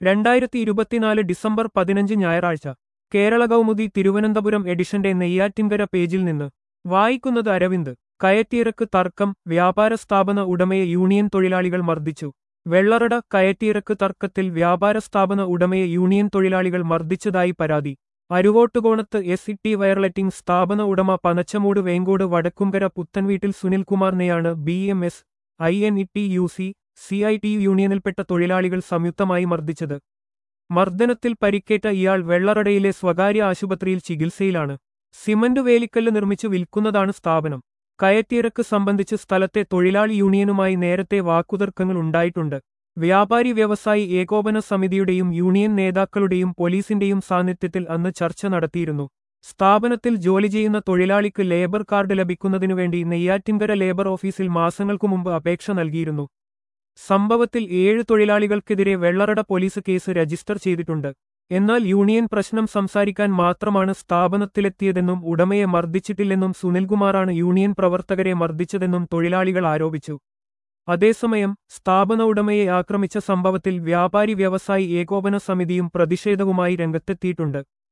രണ്ടായിരത്തി ഇരുപത്തിനാല് ഡിസംബർ പതിനഞ്ച് ഞായറാഴ്ച കേരള കൗമുദി തിരുവനന്തപുരം എഡിഷന്റെ നെയ്യാറ്റിൻകര പേജിൽ നിന്ന് വായിക്കുന്നത് അരവിന്ദ് കയറ്റിയിറക്ക് തർക്കം വ്യാപാര സ്ഥാപന ഉടമയെ യൂണിയൻ തൊഴിലാളികൾ മർദ്ദിച്ചു വെള്ളറട കയറ്റിയിറക്ക് തർക്കത്തിൽ വ്യാപാര സ്ഥാപന ഉടമയെ യൂണിയൻ തൊഴിലാളികൾ മർദ്ദിച്ചതായി പരാതി അരുവോട്ടുകോണത്ത് എസ് ഇ ടി വയർലെറ്റിംഗ് സ്ഥാപന ഉടമ പനച്ചമൂട് വേങ്കോട് വടക്കുംകര പുത്തൻവീട്ടിൽ സുനിൽകുമാറിനെയാണ് B M S I N E T U C C I T U യൂണിയനിൽപ്പെട്ട തൊഴിലാളികൾ സംയുക്തമായി മർദ്ദിച്ചത് മർദ്ദനത്തിൽ പരിക്കേറ്റ ഇയാൾ വെള്ളറടയിലെ സ്വകാര്യ ആശുപത്രിയിൽ ചികിത്സയിലാണ് സിമന്റ് വേലിക്കല്ല് നിർമ്മിച്ചു വിൽക്കുന്നതാണ് സ്ഥാപനം കയറ്റിയിറക്ക് സംബന്ധിച്ച് സ്ഥലത്തെ തൊഴിലാളി യൂണിയനുമായി നേരത്തെ വാക്കുതർക്കങ്ങൾ ഉണ്ടായിട്ടുണ്ട് വ്യാപാരി വ്യവസായി ഏകോപന സമിതിയുടെയും യൂണിയൻ നേതാക്കളുടെയും പോലീസിന്റെയും സാന്നിധ്യത്തിൽ അന്ന് ചർച്ച നടത്തിയിരുന്നു സ്ഥാപനത്തിൽ ജോലി ചെയ്യുന്ന തൊഴിലാളിക്ക് ലേബർ കാർഡ് ലഭിക്കുന്നതിനുവേണ്ടി നെയ്യാറ്റിൻകര ലേബർ ഓഫീസിൽ മാസങ്ങൾക്കു മുമ്പ് അപേക്ഷ നൽകിയിരുന്നു സംഭവത്തിൽ ഏഴ് തൊഴിലാളികൾക്കെതിരെ വെള്ളറട പോലീസ് കേസ് രജിസ്റ്റർ ചെയ്തിട്ടുണ്ട് എന്നാൽ യൂണിയൻ പ്രശ്നം സംസാരിക്കാൻ മാത്രമാണ് സ്ഥാപനത്തിലെത്തിയതെന്നും ഉടമയെ മർദ്ദിച്ചിട്ടില്ലെന്നും സുനിൽകുമാറാണ് യൂണിയൻ പ്രവർത്തകരെ മർദ്ദിച്ചതെന്നും തൊഴിലാളികൾ ആരോപിച്ചു അതേസമയം സ്ഥാപന ഉടമയെ ആക്രമിച്ച സംഭവത്തിൽ വ്യാപാരി വ്യവസായി ഏകോപന സമിതിയും പ്രതിഷേധവുമായി രംഗത്തെത്തിയിട്ടുണ്ട്